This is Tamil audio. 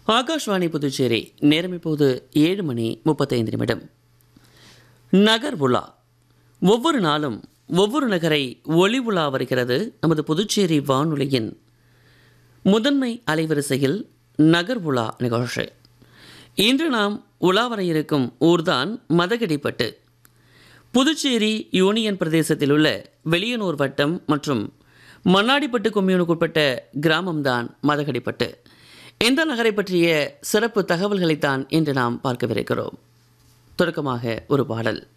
ஆகாஷ்வாணி புதுச்சேரி நேரம் இப்போது ஏழு மணி முப்பத்தைந்து நிமிடம் நகர் உலா ஒவ்வொரு நாளும் ஒவ்வொரு நகரை ஒளி உலா வருகிறது நமது புதுச்சேரி வானொலியின் முதன்மை அலைவரிசையில் நகர் உலா நிகழ்ச்சி இன்று நாம் உலா வர இருக்கும் ஊர்தான் மதகடிப்பட்டு புதுச்சேரி யூனியன் பிரதேசத்தில் உள்ள வெளியனூர் வட்டம் மற்றும் மண்ணாடிப்பட்டு கொம்யூனுக்குட்பட்ட கிராமம்தான் மதகடிப்பட்டு இந்த நகரை பற்றிய சிறப்பு தகவல்களைத்தான் இன்று நாம் பார்க்கவிருக்கிறோம் தொடக்கமாக ஒரு பாடல்